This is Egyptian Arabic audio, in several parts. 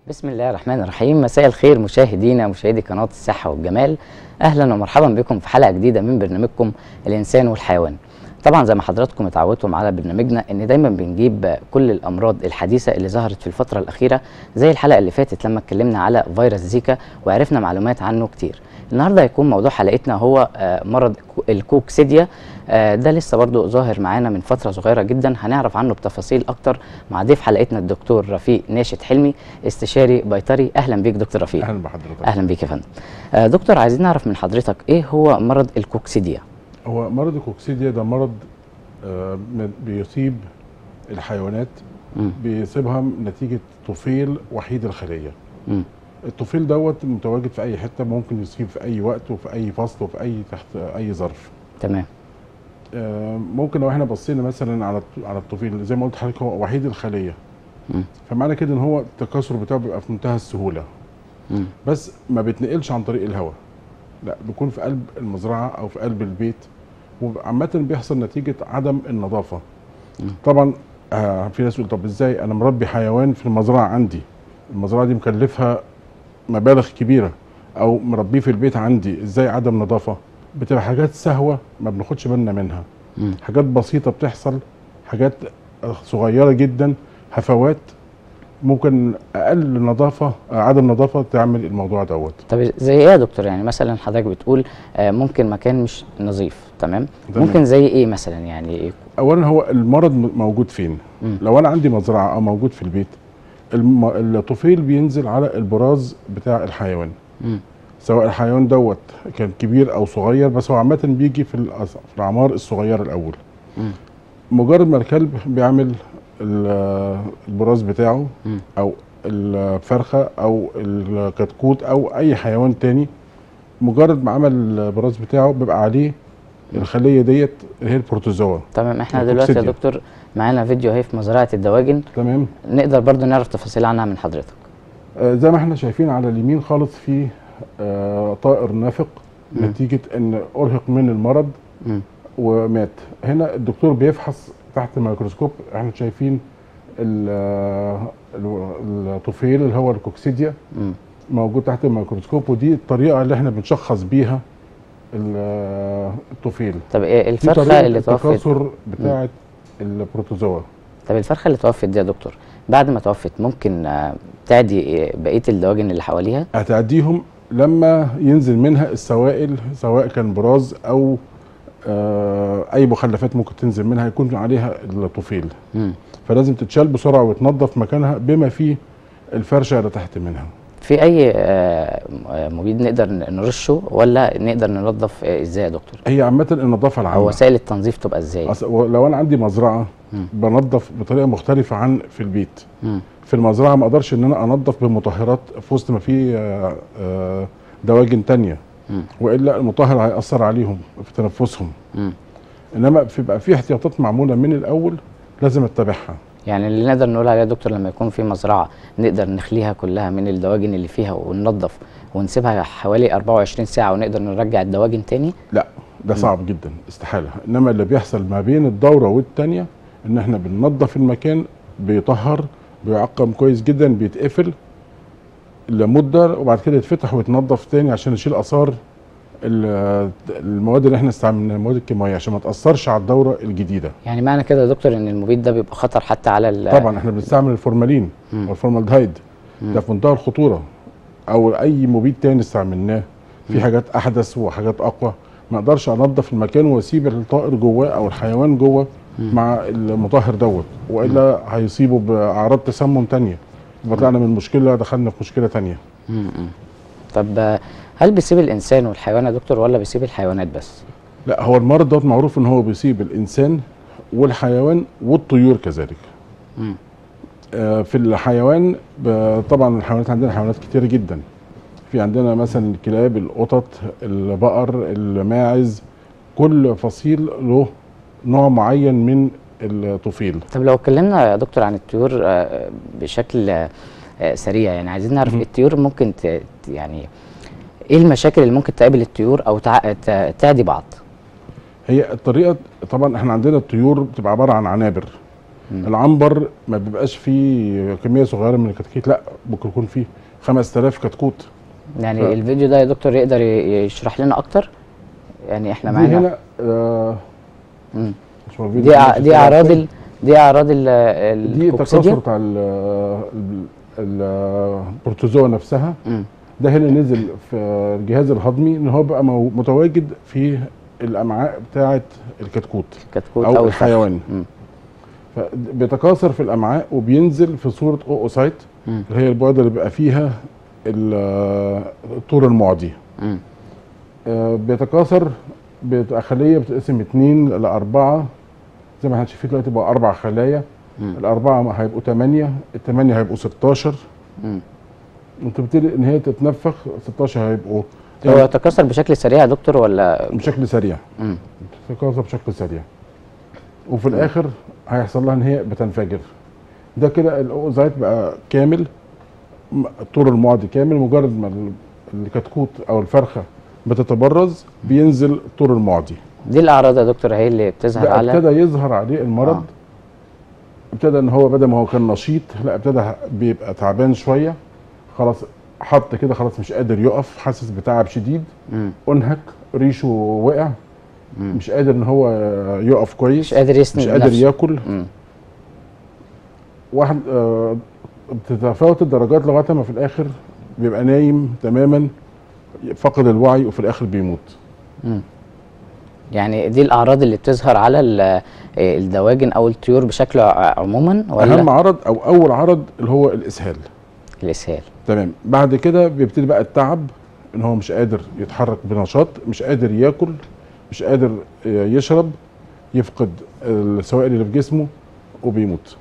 بسم الله الرحمن الرحيم مساء الخير مشاهدينا مشاهدي قناة الصحة والجمال أهلا ومرحبا بكم في حلقة جديدة من برنامجكم الإنسان والحيوان طبعا زي ما حضراتكم اتعودتم على برنامجنا ان دايما بنجيب كل الامراض الحديثه اللي ظهرت في الفتره الاخيره زي الحلقه اللي فاتت لما اتكلمنا على فيروس زيكا وعرفنا معلومات عنه كتير النهارده هيكون موضوع حلقتنا هو آه، مرض الكوكسيديا آه، ده لسه برضو ظاهر معانا من فتره صغيره جدا هنعرف عنه بتفاصيل اكتر مع ضيف حلقتنا الدكتور رفيق ناشد حلمي استشاري بيطري اهلا بيك دكتور رفيق اهلا بحضرتك اهلا بيك يا فندم آه، دكتور عايزين نعرف من حضرتك ايه هو مرض الكوكسيديا هو مرض الكوكسيديا ده مرض آه، من- بيصيب الحيوانات مم. بيصيبها نتيجه طفيل وحيد الخليه مم. الطفيل دوت متواجد في اي حته ممكن يصيب في اي وقت وفي اي فصل وفي اي تحت اي ظرف تمام آه، ممكن لو احنا بصينا مثلا على الط- على الطفيل زي ما قلت لحضرتك هو وحيد الخليه مم. فمعنى كده ان هو التكاثر بتاعه بيبقى في منتهى السهوله مم. بس ما بيتنقلش عن طريق الهواء لا بيكون في قلب المزرعه او في قلب البيت وعامه بيحصل نتيجه عدم النظافه مم. طبعا آه في ناس يقول طب ازاي انا مربي حيوان في المزرعه عندي المزرعه دي مكلفها مبالغ كبيره او مربيه في البيت عندي ازاي عدم نظافه بتبقى حاجات سهوه ما بناخدش بالنا منها مم. حاجات بسيطه بتحصل حاجات صغيره جدا هفوات ممكن اقل نظافه آه، عدم نظافه تعمل الموضوع دوت طب زي ايه يا دكتور يعني مثلا حضرتك بتقول آه، ممكن مكان مش نظيف تمام تمام. ممكن زي ايه مثلا يعني اولا هو المرض م- موجود فين مم. لو انا عندي مزرعه او موجود في البيت الم... الطفيل بينزل على البراز بتاع الحيوان مم. سواء الحيوان دوت كان كبير او صغير بس هو عامه بيجي في, الأص... في الاعمار الصغيره الاول مم. مجرد ما الكلب بيعمل ال- البراز بتاعه مم. او الفرخه او الكتكوت او اي حيوان تاني مجرد ما عمل البراز بتاعه بيبقى عليه الخليه ديت اللي هي البروتوزوا تمام احنا دلوقتي يا الكوكسيديا. دكتور معانا فيديو اهي في مزرعه الدواجن تمام نقدر برضو نعرف تفاصيل عنها من حضرتك آه، زي ما احنا شايفين على اليمين خالص في آه، طائر نافق مم. نتيجه ان ارهق من المرض مم. ومات هنا الدكتور بيفحص تحت الميكروسكوب احنا شايفين ال- آه، ال- الطفيل اللي هو الكوكسيديا مم. موجود تحت الميكروسكوب ودي الطريقه اللي احنا بنشخص بيها ال- آه، الطفيل طب ايه دي الفرخه طريقة اللي توفت التكاثر بتاعه البروتوزوا طب الفرخه اللي توفت دي يا دكتور بعد ما توفت ممكن آه، تعدي آه، بقيه الدواجن اللي حواليها هتعديهم لما ينزل منها السوائل سواء كان براز او آه، اي مخلفات ممكن تنزل منها يكون عليها الطفيل مم. فلازم تتشال بسرعه وتنظف مكانها بما فيه الفرشه اللي تحت منها في اي آه، آه، مبيد نقدر نرشه ولا نقدر ننظف آه، ازاي يا دكتور هي عامه النظافه او العامه وسائل التنظيف تبقى ازاي أص- لو انا عندي مزرعه مم. بنظف بطريقه مختلفه عن في البيت مم. في المزرعه ما اقدرش ان انا انظف بمطهرات في وسط ما في آه، آه، دواجن تانية مم. والا المطهر هياثر عليهم في تنفسهم مم. انما في بقى في احتياطات معموله من الاول لازم اتبعها يعني اللي نقدر نقول عليه يا دكتور لما يكون في مزرعه نقدر نخليها كلها من الدواجن اللي فيها وننظف ونسيبها حوالي 24 ساعه ونقدر نرجع الدواجن تاني لا ده صعب جدا استحاله انما اللي بيحصل ما بين الدوره والتانيه ان احنا بننظف المكان بيطهر بيعقم كويس جدا بيتقفل لمده وبعد كده يتفتح ويتنظف تاني عشان نشيل اثار ال- المواد اللي احنا استعملناها المواد الكيماويه عشان ما تاثرش على الدوره الجديده يعني معنى كده يا دكتور ان المبيد ده بيبقى خطر حتى على ال- طبعا احنا بنستعمل الفورمالين مم. والفورمالدهيد مم. ده في منتهى الخطوره او اي مبيد تاني استعملناه في حاجات احدث وحاجات اقوى ما اقدرش انظف المكان واسيب الطائر جواه او الحيوان جوه مع المطهر دوت والا هيصيبه باعراض تسمم تانية يبقى طلعنا من مشكله دخلنا في مشكله تانية مم. مم. طب آه، هل بيسيب الانسان والحيوان يا دكتور ولا بيسيب الحيوانات بس لا هو المرض دوت معروف ان هو بيصيب الانسان والحيوان والطيور كذلك مم. آه، في الحيوان ب- طبعا الحيوانات عندنا حيوانات كتير جدا في عندنا مثلا الكلاب القطط البقر الماعز كل فصيل له نوع معين من الطفيل طب لو اتكلمنا يا دكتور عن الطيور آه، بشكل آه، آه، سريع يعني عايزين نعرف مم. الطيور ممكن ت... يعني ايه المشاكل اللي ممكن تقابل الطيور او تع... ت- تعدي بعض هي الطريقه طبعا احنا عندنا الطيور بتبقى عباره عن عنابر مم. العنبر ما بيبقاش فيه كميه صغيره من الكتاكيت لا ممكن يكون فيه 5000 كتكوت يعني ف- الفيديو ده يا دكتور يقدر ي- يشرح لنا اكتر يعني احنا دي معانا هنا آه مم. مش موجود دي ع- في دي اعراض الفيلم. ال... دي اعراض ال دي تكاثر الاكسجين بتاع ال- ال- البروتوزوا نفسها مم. ده هنا نزل في الجهاز الهضمي ان هو بقى مو- متواجد في الامعاء بتاعه الكتكوت كتكوت او, او الفرخ. الحيوان مم. فبيتكاثر في الامعاء وبينزل في صوره اوسايت مم. اللي هي البويضه اللي بيبقى فيها ال- الطور المعدي مم. آه، بيتكاثر بتبقى خليه بتقسم اتنين لاربعه زي ما احنا شايفين دلوقتي بقى اربع خلايا مم. الاربعه هيبقوا ثمانيه الثمانيه هيبقوا 16 مم. وتبتدي ان هي تتنفخ 16 هيبقوا هو يتكاثر بشكل سريع يا دكتور ولا بشكل سريع مم. تتكاثر بشكل سريع وفي الاخر هيحصل لها ان هي بتنفجر ده كده الاوزايت بقى كامل م- الطور المعدي كامل مجرد ما ال- الكتكوت او الفرخه بتتبرز بينزل الطور المعدي دي الاعراض يا دكتور هي اللي بتظهر بقى على ابتدى يظهر عليه المرض آه. ابتدى ان هو بدل ما هو كان نشيط لا ابتدى ه- بيبقى تعبان شويه خلاص حط كده خلاص مش قادر يقف حاسس بتعب شديد مم. انهك ريشه وقع مم. مش قادر ان هو يقف كويس مش قادر يسند مش قادر نفسه. ياكل مم. واحد آه، بتتفاوت الدرجات لغايه ما في الاخر بيبقى نايم تماما فقد الوعي وفي الاخر بيموت مم. يعني دي الاعراض اللي بتظهر على ال- آه، الدواجن او الطيور بشكل ع- عموما ولا اهم عرض او اول عرض اللي هو الاسهال الاسهال تمام بعد كده بيبتدي بقى التعب ان هو مش قادر يتحرك بنشاط مش قادر ياكل مش قادر آه، يشرب يفقد السوائل اللي في جسمه وبيموت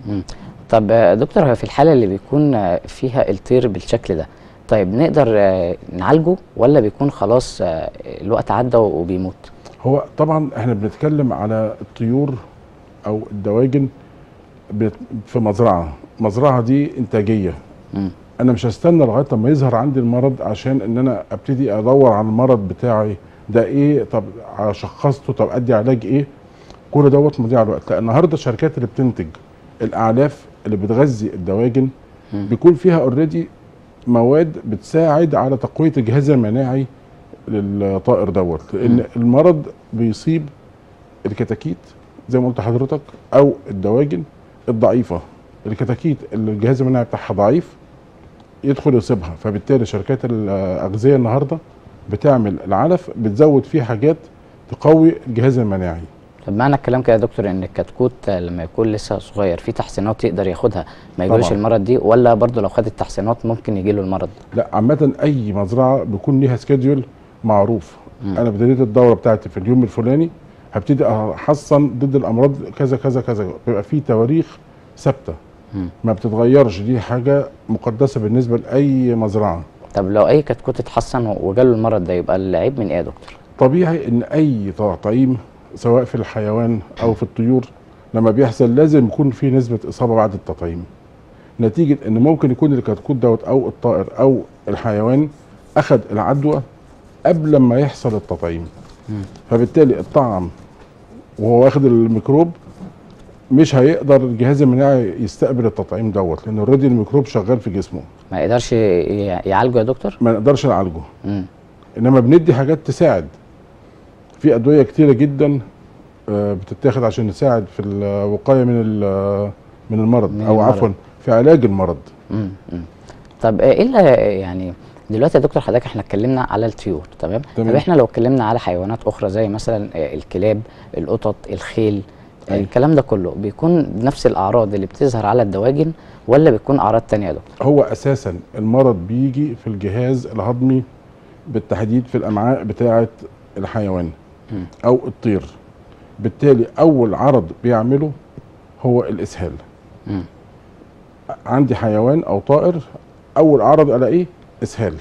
طب آه، دكتور هو في الحاله اللي بيكون آه، فيها الطير بالشكل ده طيب نقدر آه، نعالجه ولا بيكون خلاص آه، الوقت عدى وبيموت هو طبعا احنا بنتكلم على الطيور او الدواجن بت- في مزرعه مزرعه دي انتاجيه مم. انا مش هستنى لغايه لما يظهر عندي المرض عشان ان انا ابتدي ادور على المرض بتاعي ده ايه طب شخصته طب ادي علاج ايه كل دوت مضيع الوقت لا النهارده الشركات اللي بتنتج الاعلاف اللي بتغذي الدواجن مم. بيكون فيها اوريدي مواد بتساعد على تقويه الجهاز المناعي للطائر دوت لان المرض بيصيب الكتاكيت زي ما قلت لحضرتك او الدواجن الضعيفه الكتاكيت اللي الجهاز المناعي بتاعها ضعيف يدخل يصيبها فبالتالي شركات الاغذيه النهارده بتعمل العلف بتزود فيه حاجات تقوي الجهاز المناعي طب معنى الكلام كده يا دكتور ان الكتكوت آه، لما يكون لسه صغير في تحسينات يقدر ياخدها ما يجيلوش طبعاً. المرض دي ولا برضه لو خد التحسينات ممكن يجيله المرض لا عامه اي مزرعه بيكون ليها سكيدول معروف مم. انا بدايه الدوره بتاعتي في اليوم الفلاني هبتدي احصن ضد الامراض كذا كذا كذا بيبقى في تواريخ ثابته مم. ما بتتغيرش دي حاجه مقدسه بالنسبه لاي مزرعه طب لو اي كتكوت اتحسن وجاله المرض ده يبقى العيب من ايه يا دكتور طبيعي ان اي تطعيم سواء في الحيوان او في الطيور لما بيحصل لازم يكون في نسبه اصابه بعد التطعيم نتيجه ان ممكن يكون الكتكوت دوت او الطائر او الحيوان اخذ العدوى قبل ما يحصل التطعيم مم. فبالتالي الطعم وهو واخد الميكروب مش هيقدر الجهاز المناعي يستقبل التطعيم دوت لان اوريدي الميكروب شغال في جسمه ما يقدرش ي- يعالجه يا دكتور ما نقدرش نعالجه مم. انما بندي حاجات تساعد في ادويه كتيره جدا آه، بتتاخد عشان تساعد في الوقايه من ال- من المرض من او المرض. عفوا في علاج المرض مم. مم. طب آه، ايه اللي يعني دلوقتي يا دكتور حضرتك احنا اتكلمنا على الطيور تمام تمام. طب احنا لو اتكلمنا على حيوانات اخرى زي مثلا آه، الكلاب القطط الخيل أيوة. الكلام ده كله بيكون نفس الاعراض اللي بتظهر على الدواجن ولا بيكون اعراض تانية يا دكتور هو اساسا المرض بيجي في الجهاز الهضمي بالتحديد في الامعاء بتاعه الحيوان مم. او الطير بالتالي اول عرض بيعمله هو الاسهال مم. عندي حيوان او طائر اول عرض الاقيه اسهال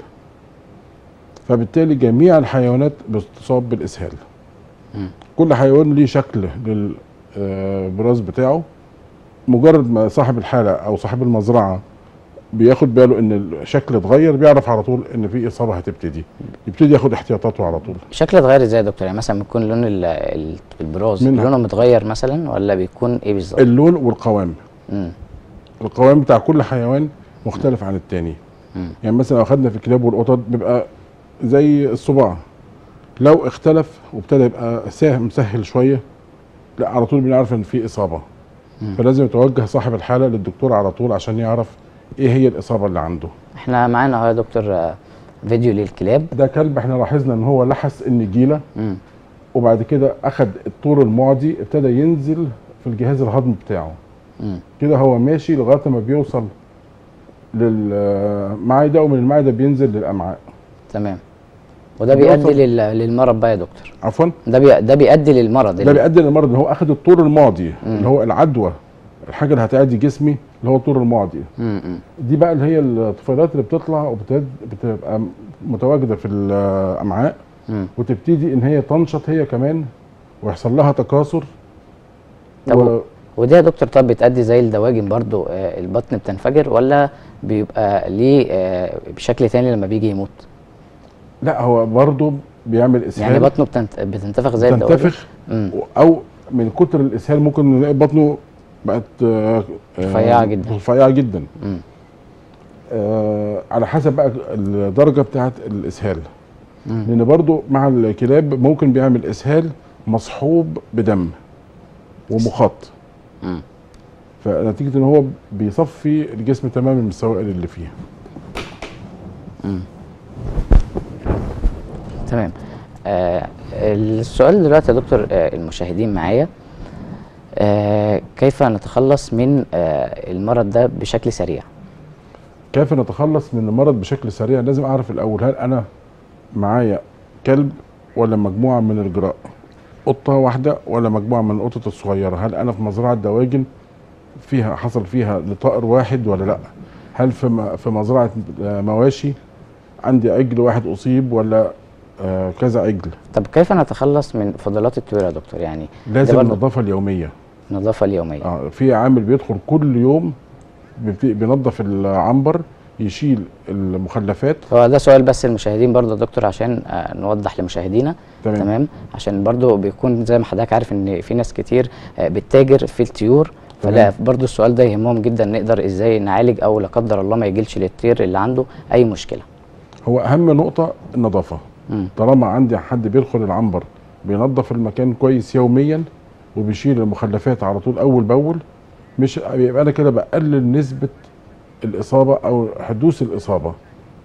فبالتالي جميع الحيوانات بتصاب بالاسهال مم. كل حيوان ليه شكل للبراز بتاعه مجرد ما صاحب الحاله او صاحب المزرعه بياخد باله ان الشكل اتغير بيعرف على طول ان في اصابه هتبتدي يبتدي ياخد احتياطاته على طول شكل اتغير ازاي يا دكتور يعني مثلا بيكون لون ال- ال- البراز منها. لونه متغير مثلا ولا بيكون ايه بالظبط اللون والقوام مم. القوام بتاع كل حيوان مختلف عن التاني مم. يعني مثلا لو اخدنا في الكلاب والقطط بيبقى زي الصباع لو اختلف وابتدى يبقى ساهم مسهل شويه لا على طول بنعرف ان في اصابه مم. فلازم يتوجه صاحب الحاله للدكتور على طول عشان يعرف ايه هي الاصابه اللي عنده احنا معانا اهو يا دكتور آه، فيديو للكلاب ده كلب احنا لاحظنا ان هو لحس النجيله مم. وبعد كده اخد الطور المعدي ابتدى ينزل في الجهاز الهضمي بتاعه مم. كده هو ماشي لغايه ما بيوصل للمعده ومن المعده بينزل للامعاء تمام وده بيوصل- بيؤدي لل- للمرض بقى يا دكتور عفوا ده بي... ده بيؤدي للمرض ده اللي- بيؤدي للمرض ان هو اخد الطور المعدي مم. اللي هو العدوى الحاجه اللي هتعدي جسمي اللي هو الطور المعدي مم. مم. دي بقى اللي هي الطفيلات اللي بتطلع وبتبقى متواجده في الامعاء مم. وتبتدي ان هي تنشط هي كمان ويحصل لها تكاثر طب و... وده يا دكتور طب بتأدي زي الدواجن برضو آه، البطن بتنفجر ولا بيبقى ليه آه، بشكل تاني لما بيجي يموت لا هو برضه بيعمل اسهال يعني بطنه بتنت... بتنتفخ زي الدواجن تنتفخ مم. او من كتر الاسهال ممكن نلاقي بطنه بقت آه، آه، رفيعة جدا. رفيعه جدا مم. آه على حسب بقى الدرجه بتاعه الاسهال مم. لان برضو مع الكلاب ممكن بيعمل اسهال مصحوب بدم ومخاط مم. فنتيجه ان هو بيصفي الجسم تماما من السوائل اللي فيه تمام آه السؤال دلوقتي يا دكتور آه المشاهدين معايا آه كيف نتخلص من آه المرض ده بشكل سريع كيف نتخلص من المرض بشكل سريع لازم اعرف الاول هل انا معايا كلب ولا مجموعه من الجراء قطه واحده ولا مجموعه من القطط الصغيره هل انا في مزرعه دواجن فيها حصل فيها لطائر واحد ولا لا هل في م- في مزرعه آه، مواشي عندي عجل واحد اصيب ولا آه، كذا عجل طب كيف نتخلص من فضلات الطيور يا دكتور يعني لازم برضو- النظافه اليوميه النظافة اليومية اه في عامل بيدخل كل يوم بيبت- بينظف العنبر يشيل المخلفات هو ده سؤال بس المشاهدين برضه يا دكتور عشان آه نوضح لمشاهدينا تمام. تمام عشان برضه بيكون زي ما حضرتك عارف ان في ناس كتير آه بتتاجر في الطيور فلا تمام. برضه السؤال ده يهمهم جدا نقدر ازاي نعالج او لا قدر الله ما يجيلش للطير اللي عنده اي مشكله هو اهم نقطه النظافه مم. طالما عندي حد بيدخل العنبر بينظف المكان كويس يوميا وبيشيل المخلفات على طول اول باول مش يبقى انا كده بقلل نسبه الاصابه او حدوث الاصابه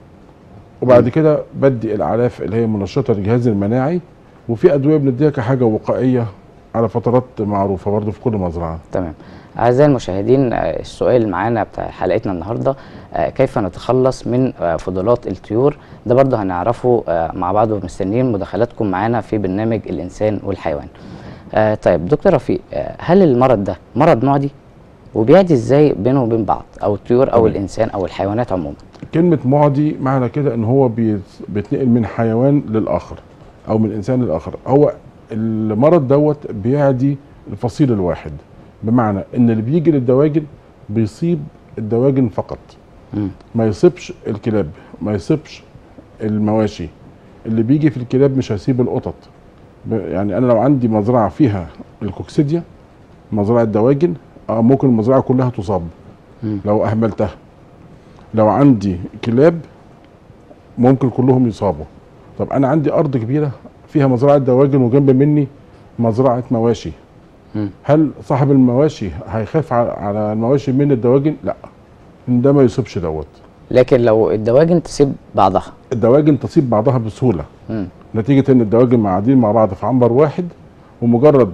وبعد مم. كده بدي الاعلاف اللي هي منشطه للجهاز المناعي وفي ادويه بنديها كحاجه وقائيه على فترات معروفه برضه في كل مزرعه تمام اعزائي المشاهدين آه، السؤال معانا بتاع حلقتنا النهارده آه، كيف نتخلص من آه، فضلات الطيور ده برضه هنعرفه آه، مع بعض ومستنيين مداخلاتكم معانا في برنامج الانسان والحيوان آه، طيب دكتور رفيق آه، هل المرض ده مرض معدي وبيعدي ازاي بينه وبين بعض او الطيور او تمام. الانسان او الحيوانات عموما كلمة معدي معنى كده ان هو بيت- بيتنقل من حيوان للاخر او من انسان للاخر هو المرض دوت بيعدي الفصيل الواحد بمعنى ان اللي بيجي للدواجن بيصيب الدواجن فقط مم. ما يصيبش الكلاب ما يصيبش المواشي اللي بيجي في الكلاب مش هيصيب القطط ب- يعني انا لو عندي مزرعه فيها الكوكسيديا مزرعه دواجن اه ممكن المزرعه كلها تصاب مم. لو اهملتها لو عندي كلاب ممكن كلهم يصابوا طب انا عندي ارض كبيره فيها مزرعه دواجن وجنب مني مزرعه مواشي مم. هل صاحب المواشي هيخاف على- على المواشي من الدواجن لا إن ده ما يصيبش دوت لكن لو الدواجن تسيب بعضها الدواجن تصيب بعضها بسهوله مم. نتيجه ان الدواجن قاعدين مع بعض في عنبر واحد ومجرد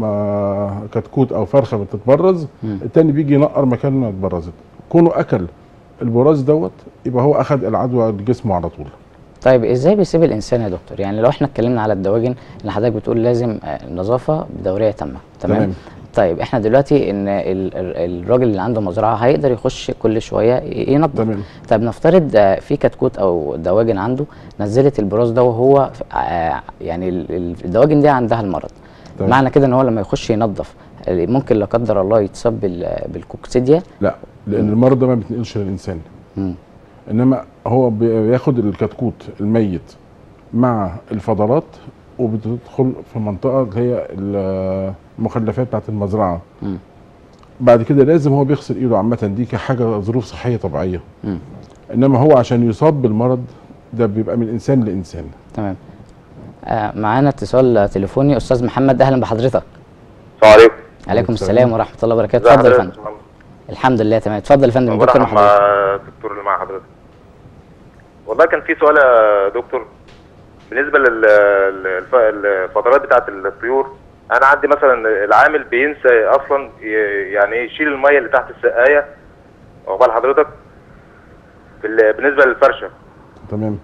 ما كتكوت او فرخه بتتبرز مم. التاني بيجي ينقر مكان ما اتبرزت كونه اكل البراز دوت يبقى هو اخذ العدوى لجسمه على طول طيب ازاي بيسيب الانسان يا دكتور يعني لو احنا اتكلمنا على الدواجن اللي حضرتك بتقول لازم آه، النظافه بدوريه تامه تمام, تمام. طيب احنا دلوقتي ان ال- ال- الراجل اللي عنده مزرعه هيقدر يخش كل شويه ي- ينظف تمام طب نفترض آه، في كتكوت او دواجن عنده نزلت البراز ده وهو ف- آه، يعني ال- ال- الدواجن دي عندها المرض تمام. معنى كده ان هو لما يخش ينظف آه، ممكن لا قدر الله يتصاب بال- بالكوكسيديا لا لان المرض ده ما بيتنقلش للانسان مم. انما هو بياخد الكتكوت الميت مع الفضلات وبتدخل في منطقه اللي هي المخلفات بتاعت المزرعه مم. بعد كده لازم هو بيغسل ايده عامه دي كحاجه ظروف صحيه طبيعيه مم. انما هو عشان يصاب بالمرض ده بيبقى من انسان لانسان تمام آه معانا اتصال تليفوني استاذ محمد اهلا بحضرتك السلام عليكم عليكم السلام. السلام ورحمه الله وبركاته ازي اتفضل يا حضرتك فندم يا محمد؟ الحمد لله تمام اتفضل يا فندم أخبارك دكتور مع محمد الدكتور اللي مع حضرتك والله كان في سؤال يا دكتور بالنسبه للفترات بتاعه الطيور انا عندي مثلا العامل بينسى اصلا ي- يعني إيه يشيل الميه اللي تحت السقايه عقبال حضرتك في ال- بالنسبه للفرشه تمام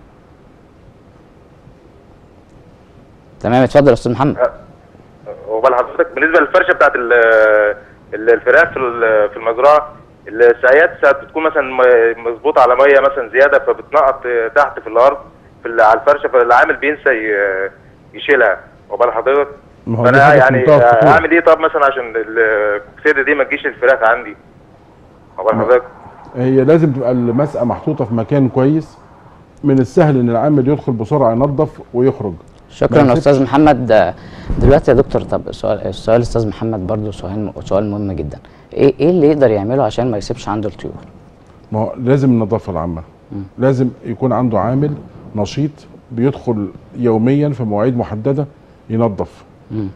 تمام اتفضل يا استاذ محمد عقبال حضرتك بالنسبه للفرشه بتاعه ال- ال- الفراخ في ال- في المزرعه السقايات ساعات بتكون مثلا م- مظبوطه على ميه مثلا زياده فبتنقط تحت في الارض في ال- على الفرشه فالعامل بينسى ي- يشيلها عقبال حضرتك ما هو دي فانا حاجة في يعني منتهى الخطورة. اعمل ايه طب مثلا عشان الكوكسيده دي ما تجيش الفراخ عندي عقبال ما- حضرتك هي لازم تبقى المسقه محطوطه في مكان كويس من السهل ان العامل يدخل بسرعه ينظف ويخرج شكرا ما يا استاذ يسيبش. محمد آه، دلوقتي يا دكتور طب السؤال السؤال استاذ محمد برضو سؤال سؤال مهم جدا ايه ايه اللي يقدر يعمله عشان ما يسيبش عنده الطيور ما هو لازم النظافه العامه مم. لازم يكون عنده عامل نشيط بيدخل يوميا في مواعيد محدده ينظف مم.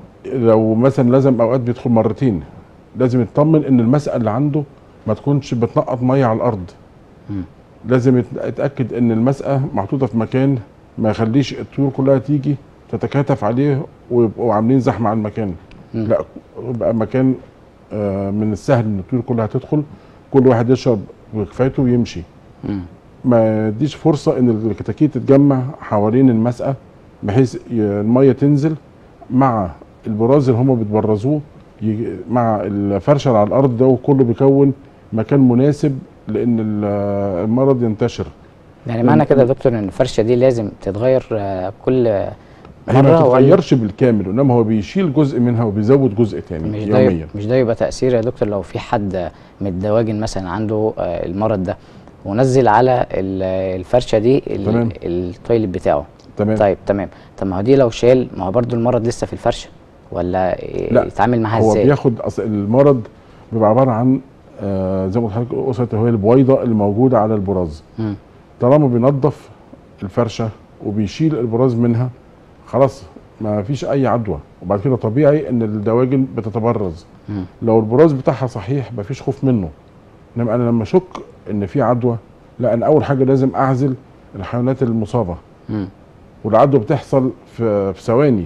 لو مثلا لازم اوقات بيدخل مرتين لازم يطمن ان المسقه اللي عنده ما تكونش بتنقط ميه على الارض مم. لازم يت- يتاكد ان المسقه محطوطه في مكان ما يخليش الطيور كلها تيجي تتكاتف عليه ويبقوا عاملين زحمه على المكان مم. لا يبقى مكان آه، من السهل ان الطيور كلها تدخل كل واحد يشرب بكفايته ويمشي مم. ما يديش فرصه ان الكتاكيت تتجمع حوالين المسقه بحيث ي- الميه تنزل مع البراز اللي هم بتبرزوه يجي- مع الفرشه اللي على الارض ده وكله بيكون مكان مناسب لان ال- المرض ينتشر يعني معنى كده يا دكتور ان الفرشه دي لازم تتغير آه، كل هي ما مرة ولا- بتتغيرش بالكامل انما هو بيشيل جزء منها وبيزود جزء تاني مش ده يوميا مش ده يبقى تاثير يا دكتور لو في حد من الدواجن مثلا عنده آه، المرض ده ونزل على ال- الفرشه دي ال- تمام. التويلت بتاعه تمام طيب تمام طب ما هو دي لو شال ما هو برضو المرض لسه في الفرشه ولا إيه لا، يتعامل معاها هو ازاي بياخد أص- المرض بيبقى عباره عن آه زي ما قلت لحضرتك اسره هي البويضه اللي موجوده على البراز مم. طالما بينظف الفرشه وبيشيل البراز منها خلاص ما فيش اي عدوى وبعد كده طبيعي ان الدواجن بتتبرز مم. لو البراز بتاعها صحيح ما فيش خوف منه انما انا لما اشك ان في عدوى لا انا اول حاجه لازم اعزل الحيوانات المصابه مم. والعدوى بتحصل في في ثواني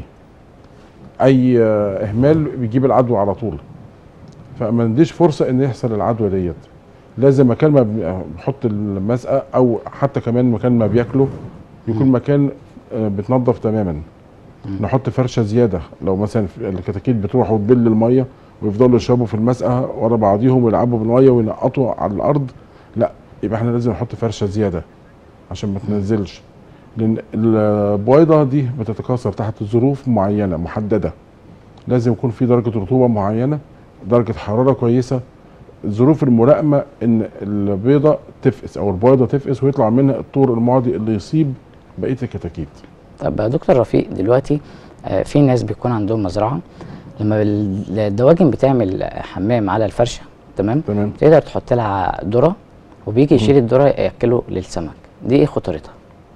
اي آه، اهمال بيجيب العدوى على طول فما نديش فرصه ان يحصل العدوى ديت لازم مكان ما بنحط المسقه او حتى كمان مكان ما بياكله يكون مكان آه، بتنظف تماما نحط فرشه زياده لو مثلا الكتاكيت بتروح وتبل الميه ويفضلوا يشربوا في المسقه ورا بعضيهم ويلعبوا بالميه وينقطوا على الارض لا يبقى احنا لازم نحط فرشه زياده عشان ما تنزلش لان البويضه دي بتتكاثر تحت ظروف معينه محدده لازم يكون في درجه رطوبه معينه درجه حراره كويسه ظروف الملائمه ان البيضه تفقس او البويضه تفقس ويطلع منها الطور المعدي اللي يصيب بقيه الكتاكيت طب يا دكتور رفيق دلوقتي آه، في ناس بيكون عندهم مزرعه لما ال- الدواجن بتعمل حمام على الفرشه تمام تمام تقدر تحط لها ذره وبيجي يشيل الذره ياكله للسمك دي ايه خطورتها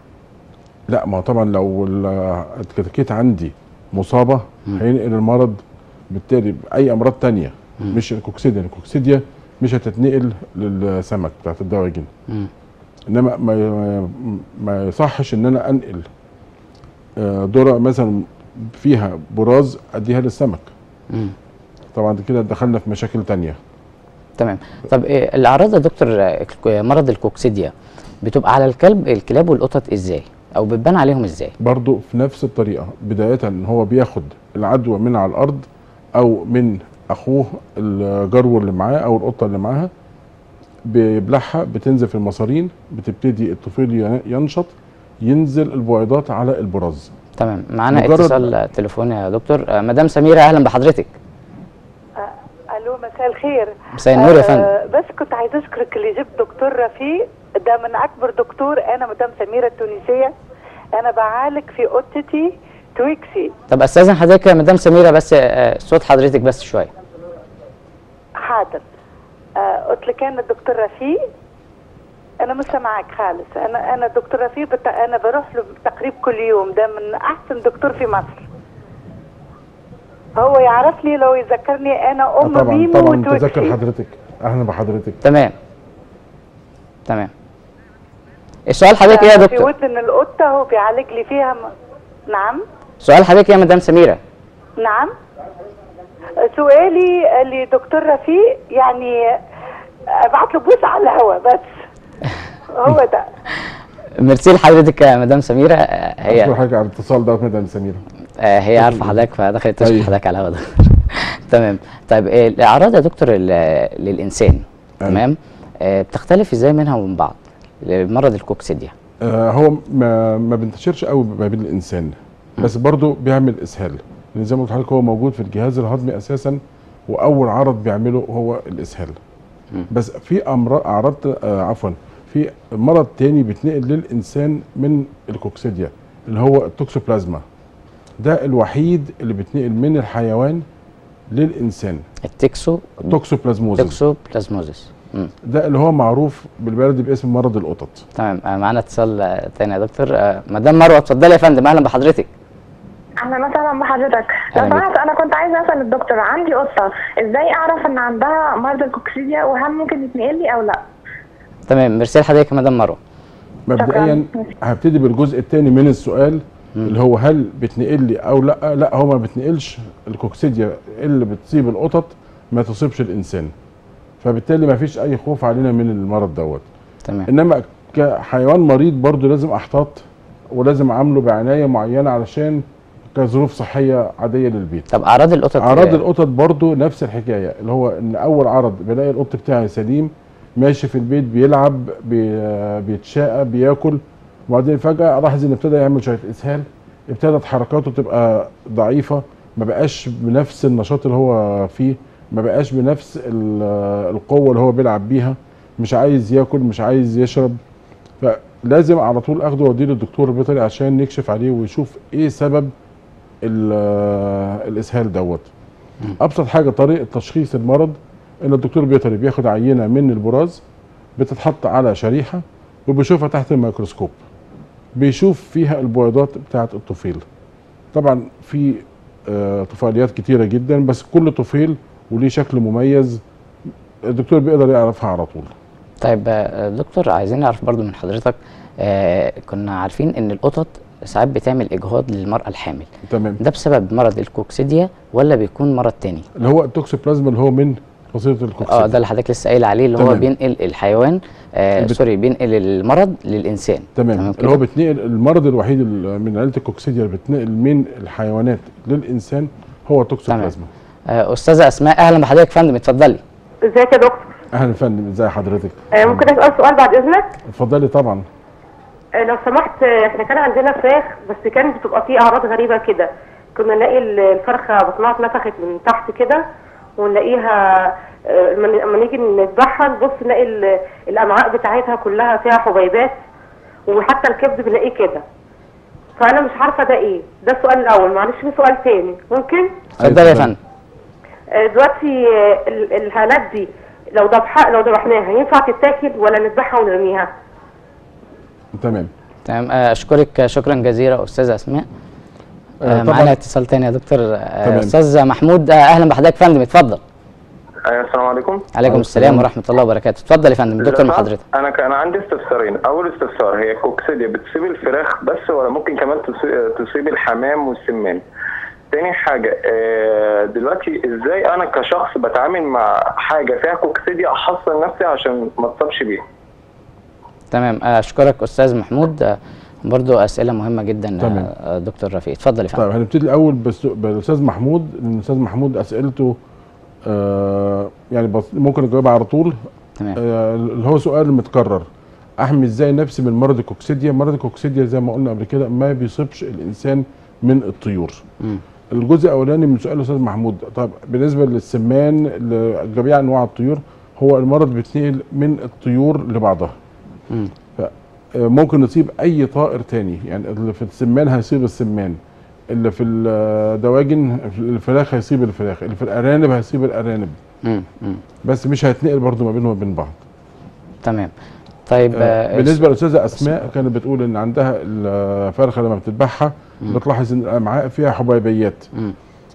لا ما هو طبعا لو ال- الكتاكيت عندي مصابه مم. هينقل المرض بالتالي باي امراض تانية مم. مش الكوكسيديا الكوكسيديا مش هتتنقل للسمك بتاعت الدواجن مم. انما ما ما يصحش ان انا انقل آه، ذره مثلا فيها براز اديها للسمك مم. طبعا كده دخلنا في مشاكل تانية تمام طب إيه الاعراض يا دكتور آه، الك- مرض الكوكسيديا بتبقى على الكلب الكلاب والقطط ازاي او بتبان عليهم ازاي برضو في نفس الطريقه بدايه ان هو بياخد العدوى من على الارض او من اخوه الجرو اللي معاه او القطه اللي معاها بيبلعها بتنزل في المصارين بتبتدي الطفيل ين- ينشط ينزل البويضات على البراز تمام معانا مجرد- اتصال تليفوني يا دكتور آه، مدام سميره اهلا بحضرتك آه، الو مساء الخير مساء النور يا آه، فندم بس كنت عايزه اشكرك اللي جبت دكتور رفيق ده من اكبر دكتور انا مدام سميره التونسيه انا بعالج في اوضتي تويكسي طب استاذن حضرتك يا مدام سميره بس آه، صوت حضرتك بس شويه حاضر آه، قلت لك انا الدكتور رفيق انا مش سامعاك خالص انا انا الدكتور رفيق بت... انا بروح له تقريب كل يوم ده من احسن دكتور في مصر هو يعرفني لو يذكرني انا آه ام طبعا ميمو طبعا متذكر وتويكسي حضرتك اهلا بحضرتك تمام تمام السؤال حضرتك ايه يا في دكتور ودن القطه هو بيعالج لي فيها م... نعم سؤال حضرتك ايه يا مدام سميره نعم سؤالي لدكتور رفيق يعني ابعت له بوس على الهوا بس هو ده ميرسي لحضرتك يا مدام سميره آه، هي اشكر حضرتك على الاتصال ده مدام سميره آه، هي عارفه حضرتك فدخلت تشكر أيوة. حضرتك على الهوا ده تمام طيب آه، الاعراض يا دكتور ال- للانسان أيوة. تمام آه، بتختلف ازاي منها ومن بعض مرض الكوكسيديا آه هو ما ما بينتشرش قوي ما بين الانسان بس برضه بيعمل اسهال لان زي ما قلت لحضرتك هو موجود في الجهاز الهضمي اساسا واول عرض بيعمله هو الاسهال بس في امراض اعراض آه عفوا في مرض تاني بيتنقل للانسان من الكوكسيديا اللي هو التوكسوبلازما ده الوحيد اللي بيتنقل من الحيوان للانسان التكسو التوكسوبلازموزيس تكسو بلازموزيس مم. ده اللي هو معروف بالبلدي باسم مرض القطط تمام آه، معانا اتصال آه، تاني يا دكتور آه، مدام مروه اتفضلي يا فندم اهلا بحضرتك اهلا وسهلا بحضرتك لو أهلا بك. سمحت انا كنت عايزه اسال الدكتور عندي قطه ازاي اعرف ان عندها مرض الكوكسيديا وهل ممكن يتنقل لي او لا تمام ميرسي لحضرتك يا مدام مروه مبدئيا هبتدي بالجزء الثاني من السؤال اللي هو هل بتنقل لي او لا لا هو ما بتنقلش الكوكسيديا اللي بتصيب القطط ما تصيبش الانسان فبالتالي ما فيش اي خوف علينا من المرض دوت تمام انما كحيوان مريض برضو لازم احتاط ولازم اعامله بعنايه معينه علشان كظروف صحيه عاديه للبيت طب اعراض القطط اعراض آه، القطط برضو نفس الحكايه اللي هو ان اول عرض بلاقي القط بتاعي سليم ماشي في البيت بيلعب بي- بيتشاقى بياكل وبعدين فجاه الاحظ ان ابتدى يعمل شويه اسهال ابتدت حركاته تبقى ضعيفه ما بقاش بنفس النشاط اللي هو فيه ما بقاش بنفس ال- القوه اللي هو بيلعب بيها مش عايز ياكل مش عايز يشرب فلازم على طول اخده واوديه للدكتور البيطري عشان يكشف عليه ويشوف ايه سبب ال- الاسهال دوت ابسط حاجه طريقه تشخيص المرض ان الدكتور البيطري بياخد عينه من البراز بتتحط على شريحه وبيشوفها تحت الميكروسكوب بيشوف فيها البويضات بتاعه الطفيل طبعا في آه، طفيليات كتيره جدا بس كل طفيل وليه شكل مميز الدكتور بيقدر يعرفها على طول طيب آه، دكتور عايزين نعرف برضو من حضرتك آه كنا عارفين ان القطط ساعات بتعمل اجهاض للمراه الحامل تمام ده بسبب مرض الكوكسيديا ولا بيكون مرض تاني اللي هو التوكسوبلازما اللي هو من فصيله الكوكسيد اه ده اللي حضرتك لسه قايل عليه اللي هو تمام. بينقل الحيوان آه البت- سوري بينقل المرض للانسان تمام اللي كده؟ هو بتنقل المرض الوحيد ال- من عيله الكوكسيديا اللي بتنقل من الحيوانات للانسان هو التوكسوبلازما آه استاذه اسماء اهلا بحضرتك يا فندم اتفضلي ازيك يا دكتور اهلا يا فندم ازي حضرتك آه، ممكن اسال سؤال بعد اذنك اتفضلي طبعا آه، لو سمحت آه، احنا كان عندنا فراخ بس كانت بتبقى فيه اعراض غريبه كده كنا نلاقي ال- الفرخه بطنها اتنفخت من تحت كده ونلاقيها آه، لما لما نيجي نذبحها نبص نلاقي ال- الامعاء بتاعتها كلها فيها حبيبات وحتى الكبد بنلاقيه كده فانا مش عارفه ده ايه ده السؤال الاول معلش في سؤال تاني ممكن اتفضلي يا اتفضلي. فندم آه، دلوقتي آه، ال- الحالات دي لو ذبحها لو ذبحناها ينفع تتاكل ولا نذبحها ونرميها تمام تمام آه، اشكرك شكرا جزيلا استاذه اسماء آه، آه طبعاً. معانا اتصال تاني يا دكتور آه تمام. استاذ محمود آه اهلا بحضرتك يا فندم اتفضل ايوه السلام عليكم عليكم السلام ورحمه الله وبركاته اتفضل يا فندم دكتور مع حضرتك انا كان عندي استفسارين اول استفسار هي الكوكسيديا بتصيب الفراخ بس ولا ممكن كمان تصي- تصيب الحمام والسمان تاني حاجة آه، دلوقتي ازاي انا كشخص بتعامل مع حاجة فيها كوكسيديا احصن نفسي عشان ما اتصابش بيها تمام آه، اشكرك استاذ محمود آه، برضو اسئله مهمه جدا تمام. آه، آه، دكتور رفيق اتفضل يا فندم طيب هنبتدي الاول بس بالاستاذ محمود لان الاستاذ محمود اسئلته آه يعني بس ممكن اجاوبها على طول تمام آه اللي هو سؤال متكرر احمي ازاي نفسي من مرض الكوكسيديا مرض الكوكسيديا زي ما قلنا قبل كده ما بيصيبش الانسان من الطيور مم. الجزء الاولاني من سؤال الاستاذ محمود طب بالنسبه للسمان لجميع انواع الطيور هو المرض بيتنقل من الطيور لبعضها مم. آه، ممكن يصيب اي طائر تاني يعني اللي في السمان هيصيب السمان اللي في الدواجن في الفراخ هيصيب الفراخ اللي في الارانب هيصيب الارانب مم. مم. بس مش هيتنقل برضو ما بينهم وبين بعض تمام طيب آه، آه، بالنسبه للاستاذه اسماء كانت بتقول ان عندها الفرخه لما بتذبحها بتلاحظ ان الامعاء فيها حبيبيات مم.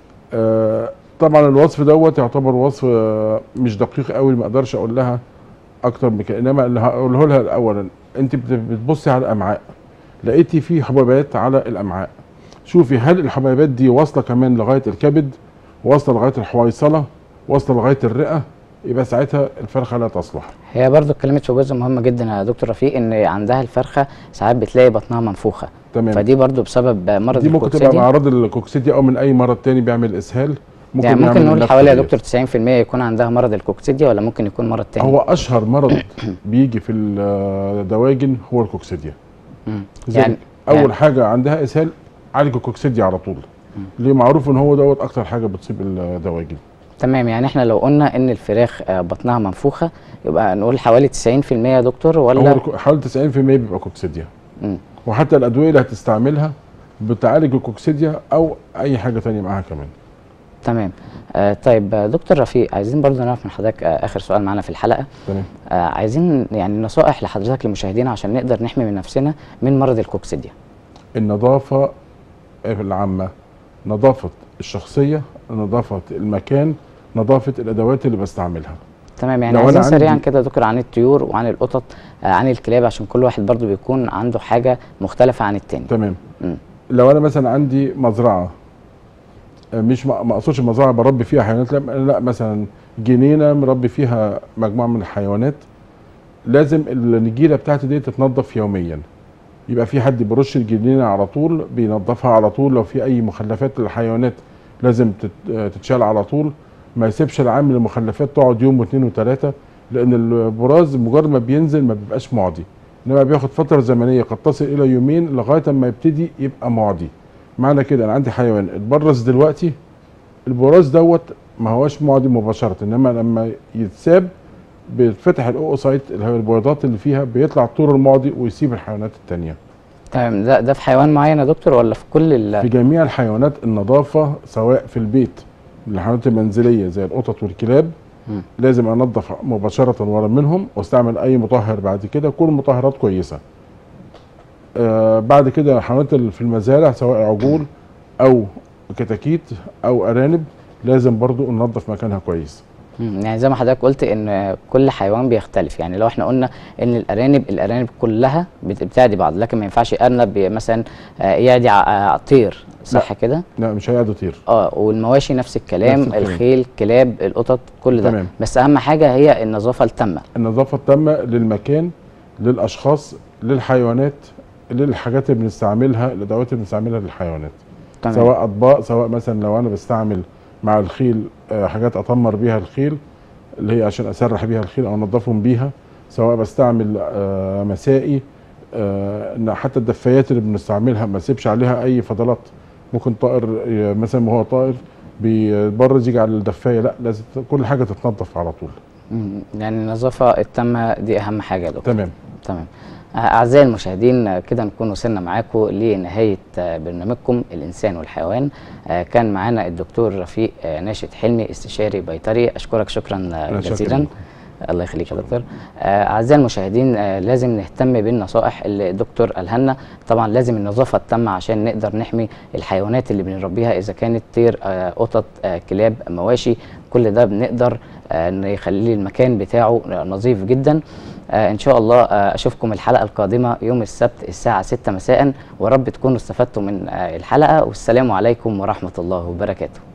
آه، طبعا الوصف دوت يعتبر وصف آه، مش دقيق قوي ما اقدرش اقول لها اكتر من كده انما اللي هقوله لها اولا انت بت- بتبصي على الامعاء لقيتي في حبيبات على الامعاء شوفي هل الحبيبات دي واصله كمان لغايه الكبد واصله لغايه الحويصله واصله لغايه الرئه يبقى ساعتها الفرخه لا تصلح هي برضو اتكلمت في جزء مهم جدا يا دكتور رفيق ان عندها الفرخه ساعات بتلاقي بطنها منفوخه تمام فدي برضو بسبب مرض دي ممكن تبقى الكوكسيديا مع اعراض الكوكسيديا او من اي مرض تاني بيعمل اسهال ممكن يعني ممكن يعمل نقول نفس حوالي يا الرياش. دكتور 90% يكون عندها مرض الكوكسيديا ولا ممكن يكون مرض تاني هو اشهر مرض بيجي في الدواجن هو الكوكسيديا مم. زي يعني اول يعني- حاجه عندها اسهال عالج الكوكسيديا على طول ليه معروف ان هو دوت اكتر حاجه بتصيب الدواجن تمام يعني احنا لو قلنا ان الفراخ آه، بطنها منفوخه يبقى نقول حوالي 90% يا دكتور هو ولا الكو- حوالي 90% بيبقى كوكسيديا مم. وحتى الادويه اللي هتستعملها بتعالج الكوكسيديا او اي حاجه تانية معاها كمان تمام آه طيب آه، دكتور رفيق عايزين برضو نعرف من حضرتك آه اخر سؤال معانا في الحلقه تمام آه عايزين يعني نصائح لحضرتك للمشاهدين عشان نقدر نحمي من نفسنا من مرض الكوكسيديا النظافه العامه نظافه الشخصيه نظافه المكان نظافه الادوات اللي بستعملها تمام يعني لو أنا عايزين سريعا عندي- كده يا دكتور عن الطيور وعن القطط آه عن الكلاب عشان كل واحد برضو بيكون عنده حاجه مختلفه عن التاني تمام مم. لو انا مثلا عندي مزرعه آه، مش ما ما اقصدش مزرعه بربي فيها حيوانات لا, لا مثلا جنينه مربي فيها مجموعه من الحيوانات لازم النجيله بتاعتي دي تتنضف يوميا يبقى في حد بيرش الجنينه على طول بينظفها على طول لو في اي مخلفات للحيوانات لازم تت- آه، تتشال على طول ما يسيبش العامل المخلفات تقعد يوم واثنين وثلاثه لان البراز مجرد ما بينزل ما بيبقاش معدي انما بياخد فتره زمنيه قد تصل الى يومين لغايه اما يبتدي يبقى معدي معنى كده انا عندي حيوان اتبرز دلوقتي البراز دوت ما هوش معدي مباشره انما لما يتساب بيتفتح الاوسايت اللي هي البويضات اللي فيها بيطلع الطور المعدي ويسيب الحيوانات التانية تمام ده ده في حيوان معين يا دكتور ولا في كل ال في جميع الحيوانات النظافه سواء في البيت الحيوانات المنزليه زي القطط والكلاب مم. لازم انظف مباشره ورا منهم واستعمل اي مطهر بعد كده كل مطهرات كويسه آه بعد كده الحيوانات اللي في المزارع سواء عجول او كتاكيت او ارانب لازم برضو ننظف مكانها كويس مم، يعني زي ما حضرتك قلت ان كل حيوان بيختلف يعني لو احنا قلنا ان الارانب الارانب كلها بت- بتعدي بعض لكن ما ينفعش ارنب مثلا آه، يعدي ع- آه، طير صح كده لا مش هيقعد يطير اه والمواشي نفس الكلام نفس الكلام. الخيل كلاب القطط كل ده تمام. بس اهم حاجه هي النظافه التامه النظافه التامه للمكان للاشخاص للحيوانات للحاجات اللي بنستعملها الادوات اللي بنستعملها للحيوانات تمام سواء اطباق سواء مثلا لو انا بستعمل مع الخيل آه، حاجات اطمر بيها الخيل اللي هي عشان اسرح بيها الخيل او انضفهم بيها سواء بستعمل آه، مسائي آه، ان حتى الدفايات اللي بنستعملها ما اسيبش عليها اي فضلات ممكن طائر آه، مثلا وهو طائر بيبرز يجي على الدفايه لا لازم كل حاجه تتنضف على طول مم، يعني النظافه التامه دي اهم حاجه يا دكتور تمام تمام آه، أعزائي المشاهدين آه، كده نكون وصلنا معاكم لنهاية آه، برنامجكم الإنسان والحيوان آه، كان معانا الدكتور رفيق آه، ناشد حلمي استشاري بيطري أشكرك شكرا آه، أنا شاكر جزيلا لكم. الله يخليك يا دكتور آه، أعزائي المشاهدين آه، لازم نهتم بالنصائح اللي الدكتور قالها لنا طبعا لازم النظافة التامة عشان نقدر نحمي الحيوانات اللي بنربيها إذا كانت طير آه، قطط آه، كلاب مواشي كل ده بنقدر آه، نخلي المكان بتاعه نظيف جدا آه ان شاء الله آه اشوفكم الحلقه القادمه يوم السبت الساعه 6 مساء ورب تكونوا استفدتوا من آه الحلقه والسلام عليكم ورحمه الله وبركاته